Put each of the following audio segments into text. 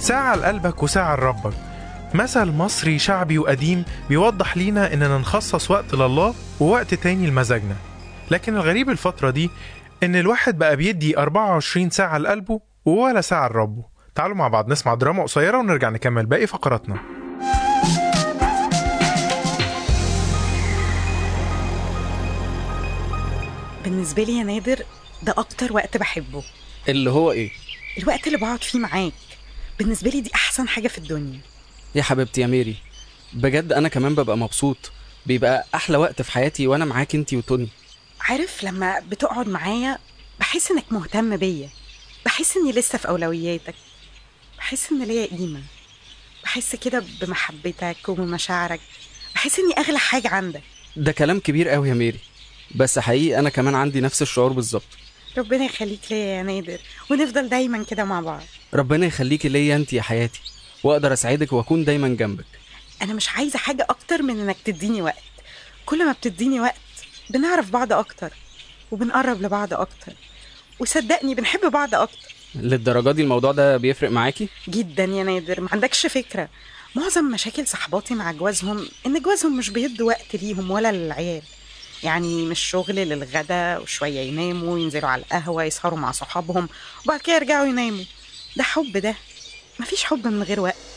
ساعة لقلبك وساعة لربك مثل مصري شعبي وقديم بيوضح لينا إننا نخصص وقت لله ووقت تاني لمزاجنا لكن الغريب الفترة دي إن الواحد بقى بيدي 24 ساعة لقلبه وولا ساعة لربه تعالوا مع بعض نسمع دراما قصيرة ونرجع نكمل باقي فقراتنا بالنسبة لي يا نادر ده أكتر وقت بحبه اللي هو ايه الوقت اللي بقعد فيه معاك بالنسبة لي دي أحسن حاجة في الدنيا يا حبيبتي يا ميري بجد انا كمان ببقى مبسوط بيبقى احلى وقت في حياتي وانا معاك انتي وتوني عارف لما بتقعد معايا بحس إنك مهتم بيا بحس إني لسه في أولوياتك بحس إن ليا قيمة بحس كده بمحبتك وبمشاعرك بحس إني أغلى حاجة عندك ده كلام كبير قوي يا ميري بس حقيقي انا كمان عندي نفس الشعور بالظبط ربنا يخليك ليا يا نادر ونفضل دايما كده مع بعض ربنا يخليكي ليا انتي يا حياتي واقدر اساعدك واكون دايما جنبك أنا مش عايزة حاجة أكتر من إنك تديني وقت كل ما بتديني وقت بنعرف بعض أكتر وبنقرب لبعض أكتر وصدقني بنحب بعض أكتر للدرجه دي الموضوع ده بيفرق معاكي جدا يا نادر ما عندكش فكرة معظم مشاكل صحباتي مع جوازهم إن جوازهم مش بيدوا وقت ليهم ولا للعيال يعني مش شغل للغدا وشوية يناموا ينزلوا على القهوة يسهروا مع صحابهم وبعد كده يرجعوا يناموا ده حب ده مفيش حب من غير وقت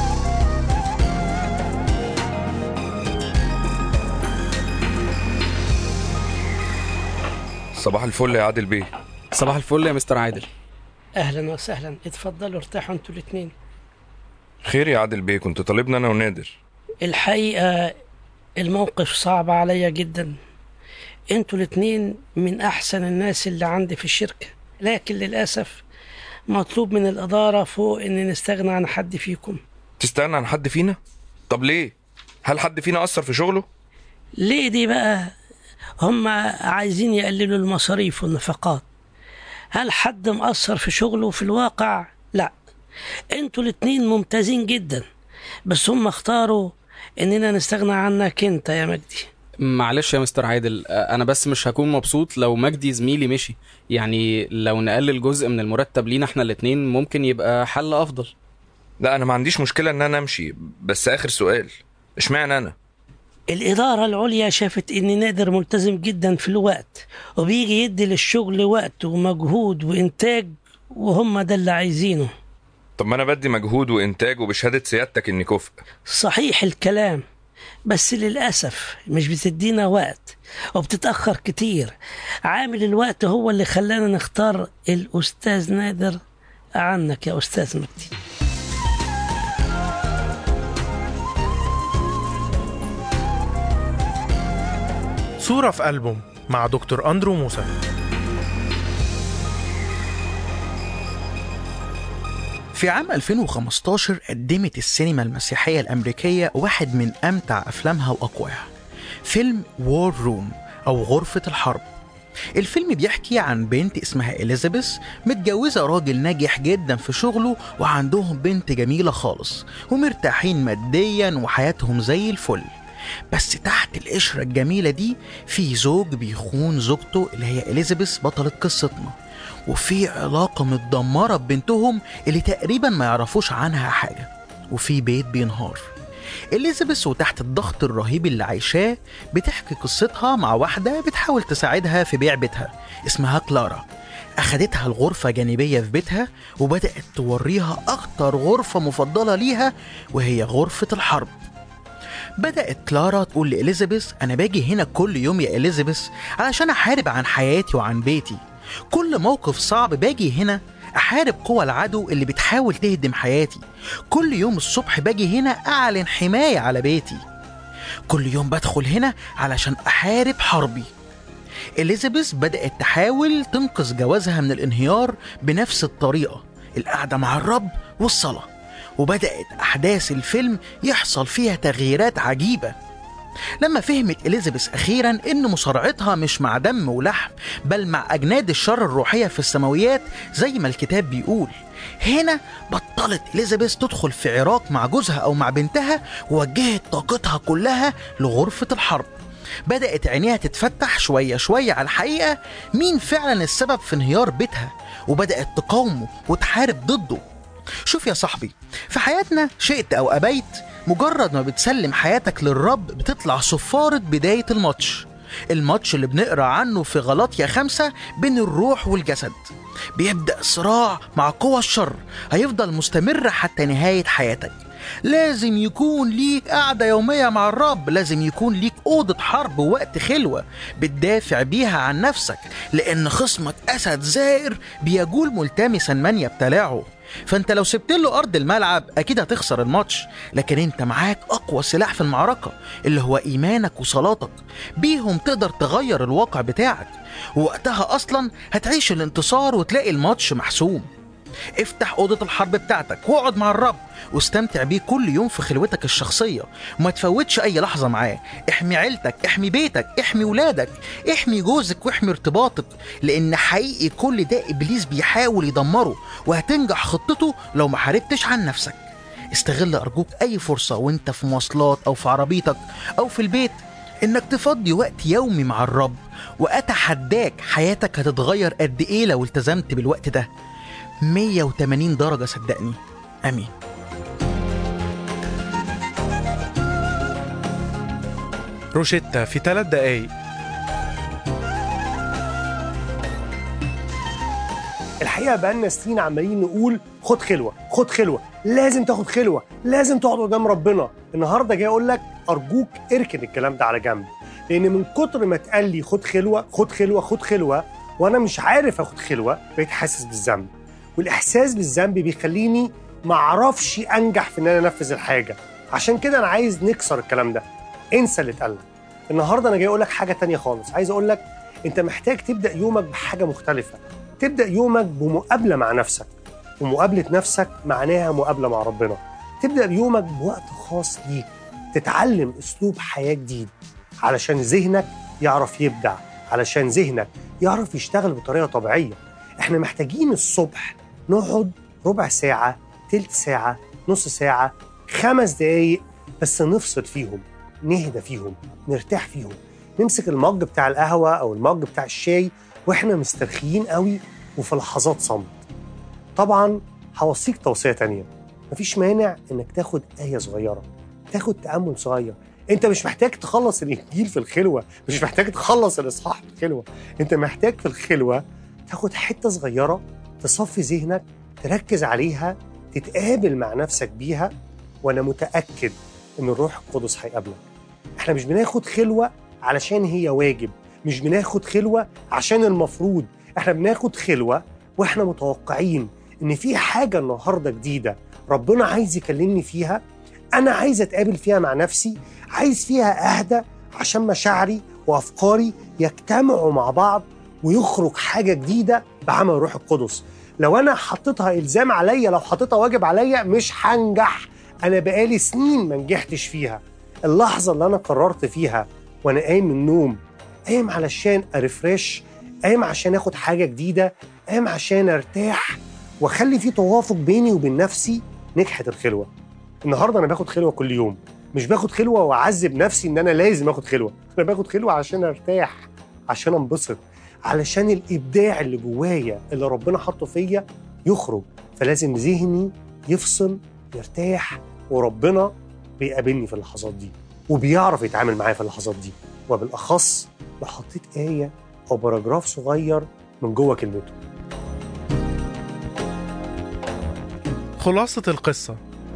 صباح الفل يا عادل بيه صباح الفل يا مستر عادل اهلا وسهلا اتفضلوا ارتاحوا انتوا الاثنين خير يا عادل بيه كنت طالبنا انا ونادر الحقيقه الموقف صعب عليا جدا انتوا الاثنين من احسن الناس اللي عندي في الشركه لكن للاسف مطلوب من الاداره فوق ان نستغنى عن حد فيكم تستغنى عن حد فينا طب ليه هل حد فينا اثر في شغله ليه دي بقى هم عايزين يقللوا المصاريف والنفقات هل حد مأثر في شغله في الواقع لا انتوا الاتنين ممتازين جدا بس هم اختاروا اننا نستغنى عنك انت يا مجدي معلش يا مستر عادل آه، انا بس مش هكون مبسوط لو مجدي زميلي مشي يعني لو نقلل جزء من المرتب لينا احنا الاتنين ممكن يبقى حل افضل لا انا ما عنديش مشكله ان انا امشي بس اخر سؤال اشمعنى انا الإدارة العليا شافت إن نادر ملتزم جدا في الوقت وبيجي يدي للشغل وقت ومجهود وإنتاج وهم ده اللي عايزينه طب ما انا بدي مجهود وانتاج وبشهاده سيادتك اني كفء صحيح الكلام بس للأسف مش بتدينا وقت وبتتأخر كتير عامل الوقت هو اللي خلانا نختار الأستاذ نادر عنك يا أستاذ مجدي صورة في ألبوم مع دكتور أندرو موسى في عام 2015 قدمت السينما المسيحية الأمريكية واحد من أمتع أفلامها وأقواها فيلم وور روم أو غرفة الحرب الفيلم بيحكي عن بنت اسمها إليزابيث متجوزة راجل ناجح جدا في شغله وعندهم بنت جميلة خالص ومرتاحين ماديا وحياتهم زي الفل بس تحت القشرة الجميلة دي في زوج بيخون زوجته اللي هي إليزابيث بطلة قصتنا وفي علاقة متدمرة ببنتهم اللي تقريبا ما يعرفوش عنها حاجة وفي بيت بينهار إليزابيث وتحت الضغط الرهيب اللي عايشاه بتحكي قصتها مع واحدة بتحاول تساعدها في بيع بيتها اسمها كلارا أخدتها الغرفة جانبية في بيتها وبدأت توريها أكتر غرفة مفضلة ليها وهي غرفة الحرب بدأت كلارا تقول لإليزابيث أنا باجي هنا كل يوم يا إليزابيث علشان أحارب عن حياتي وعن بيتي كل موقف صعب باجي هنا أحارب قوى العدو اللي بتحاول تهدم حياتي كل يوم الصبح باجي هنا أعلن حماية على بيتي كل يوم بدخل هنا علشان أحارب حربي إليزابيث بدأت تحاول تنقذ جوازها من الانهيار بنفس الطريقة القعدة مع الرب والصلاة وبدأت أحداث الفيلم يحصل فيها تغييرات عجيبة لما فهمت إليزابيث أخيرا إن مصارعتها مش مع دم ولحم بل مع أجناد الشر الروحية في السماويات زي ما الكتاب بيقول هنا بطلت إليزابيث تدخل في عراك مع جوزها أو مع بنتها ووجهت طاقتها كلها لغرفة الحرب بدأت عينيها تتفتح شوية شوية على الحقيقة مين فعلا السبب في انهيار بيتها وبدأت تقاومه وتحارب ضده شوف يا صاحبي في حياتنا شئت أو أبيت مجرد ما بتسلم حياتك للرب بتطلع صفارة بداية الماتش الماتش اللي بنقرا عنه في غلطية خمسة بين الروح والجسد بيبدأ صراع مع قوى الشر هيفضل مستمر حتى نهاية حياتك لازم يكون ليك قعدة يومية مع الرب لازم يكون ليك أوضة حرب ووقت خلوة بتدافع بيها عن نفسك لأن خصمك أسد زائر بيجول ملتمسا من يبتلعه فانت لو سبت له ارض الملعب اكيد هتخسر الماتش لكن انت معاك اقوى سلاح في المعركه اللي هو ايمانك وصلاتك بيهم تقدر تغير الواقع بتاعك ووقتها اصلا هتعيش الانتصار وتلاقي الماتش محسوم افتح أوضة الحرب بتاعتك واقعد مع الرب واستمتع بيه كل يوم في خلوتك الشخصية وما تفوتش أي لحظة معاه احمي عيلتك احمي بيتك احمي ولادك احمي جوزك واحمي ارتباطك لأن حقيقي كل ده إبليس بيحاول يدمره وهتنجح خطته لو ما حاربتش عن نفسك استغل أرجوك أي فرصة وانت في مواصلات أو في عربيتك أو في البيت إنك تفضي وقت يومي مع الرب وأتحداك حياتك هتتغير قد إيه لو التزمت بالوقت ده 180 درجة صدقني أمين روشيتا في ثلاث دقايق الحقيقه بقالنا سنين عمالين نقول خد خلوه خد خلوه لازم تاخد خلوه لازم تقعد قدام ربنا النهارده جاي اقول لك ارجوك اركن الكلام ده على جنب لان من كتر ما اتقال لي خد خلوه خد خلوه خد خلوه وانا مش عارف اخد خلوه بقيت حاسس بالذنب والاحساس بالذنب بيخليني ما اعرفش انجح في ان انا انفذ الحاجه عشان كده انا عايز نكسر الكلام ده انسى اللي اتقال لك النهارده انا جاي اقول لك حاجه تانية خالص عايز اقول لك انت محتاج تبدا يومك بحاجه مختلفه تبدا يومك بمقابله مع نفسك ومقابله نفسك معناها مقابله مع ربنا تبدا يومك بوقت خاص ليك تتعلم اسلوب حياه جديد علشان ذهنك يعرف يبدع علشان ذهنك يعرف يشتغل بطريقه طبيعيه احنا محتاجين الصبح نقعد ربع ساعه تلت ساعه نص ساعه خمس دقايق بس نفصل فيهم نهدى فيهم نرتاح فيهم نمسك المج بتاع القهوه او المج بتاع الشاي واحنا مسترخيين قوي وفي لحظات صمت طبعا هوصيك توصيه تانية مفيش مانع انك تاخد ايه صغيره تاخد تامل صغير انت مش محتاج تخلص الانجيل في الخلوه مش محتاج تخلص الاصحاح في الخلوه انت محتاج في الخلوه تاخد حته صغيره تصفي ذهنك تركز عليها تتقابل مع نفسك بيها وانا متاكد ان الروح القدس هيقابلك احنا مش بناخد خلوه علشان هي واجب مش بناخد خلوه عشان المفروض احنا بناخد خلوه واحنا متوقعين ان في حاجه النهارده جديده ربنا عايز يكلمني فيها انا عايز اتقابل فيها مع نفسي عايز فيها اهدى عشان مشاعري وافكاري يجتمعوا مع بعض ويخرج حاجه جديده بعمل الروح القدس لو انا حطيتها الزام عليا لو حطيتها واجب عليا مش هنجح انا بقالي سنين ما نجحتش فيها اللحظه اللي انا قررت فيها وانا قايم من النوم قايم علشان ارفرش قايم عشان اخد حاجه جديده قايم عشان ارتاح واخلي في توافق بيني وبين نفسي نجحت الخلوه النهارده انا باخد خلوه كل يوم مش باخد خلوه واعذب نفسي ان انا لازم اخد خلوه انا باخد خلوه عشان ارتاح عشان انبسط علشان الابداع اللي جوايا اللي ربنا حاطه فيا يخرج فلازم ذهني يفصل يرتاح وربنا بيقابلني في اللحظات دي وبيعرف يتعامل معايا في اللحظات دي وبالاخص لو حطيت ايه او باراجراف صغير من جوه كلمته خلاصة القصة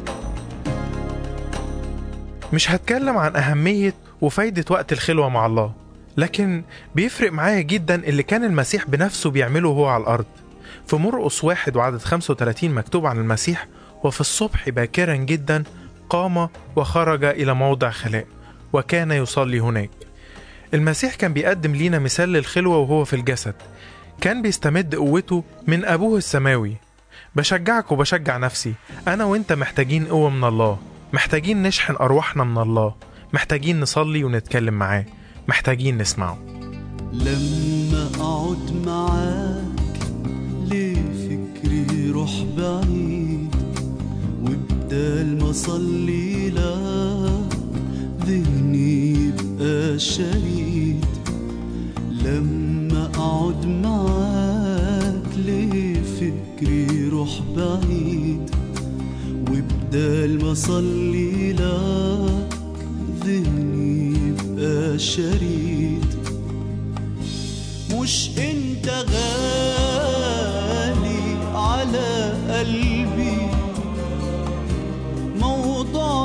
مش هتكلم عن أهمية وفايدة وقت الخلوة مع الله لكن بيفرق معايا جدا اللي كان المسيح بنفسه بيعمله هو على الأرض في مرقس واحد وعدد 35 مكتوب عن المسيح وفي الصبح باكرا جدا قام وخرج إلى موضع خلاء وكان يصلي هناك المسيح كان بيقدم لينا مثال للخلوة وهو في الجسد كان بيستمد قوته من أبوه السماوي بشجعك وبشجع نفسي أنا وإنت محتاجين قوة من الله محتاجين نشحن أرواحنا من الله محتاجين نصلي ونتكلم معاه محتاجين نسمعه لما اقعد معاك ليه فكري يروح بعيد وبدال ما اصلي لك ذهني يبقى شريد لما اقعد معاك ليه فكري يروح بعيد وبدال ما اصلي لك ذهني يبقى شريد مش انت غالي على قلبي موضوع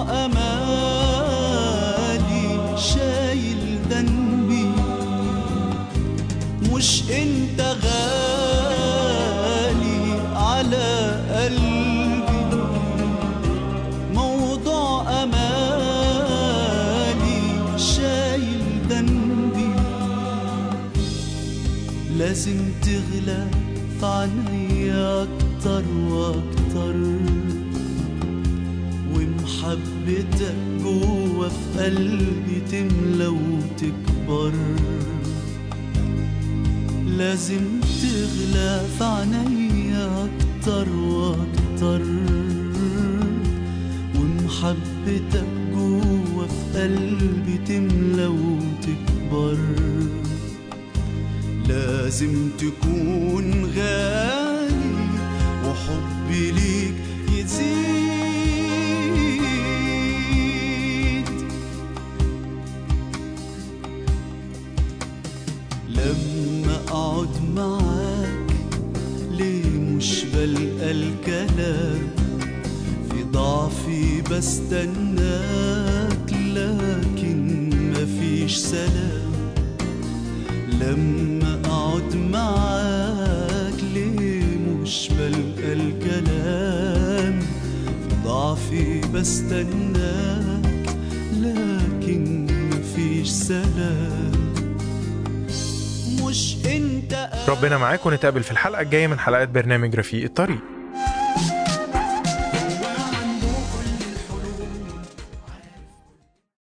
امالي شايل ذنبي مش انت غالي على قلبي موضوع امالي شايل ذنبي لازم تغلى في عينيا اكتر واكتر ومحبتك جوا في قلبي تملى وتكبر لازم تغلى في عينيا اكتر واكتر ومحبتك جوا في قلبي تملى وتكبر لازم تكون غالي وحبي ليك يزيد لما اقعد معاك ليه مش بلقى الكلام في ضعفي بستناك لكن مفيش سلام لما اقعد معاك ليه مش بلقى الكلام في ضعفي بستناك لكن مفيش سلام مش انت ربنا معاك ونتقابل في الحلقة الجاية من حلقات برنامج رفيق الطريق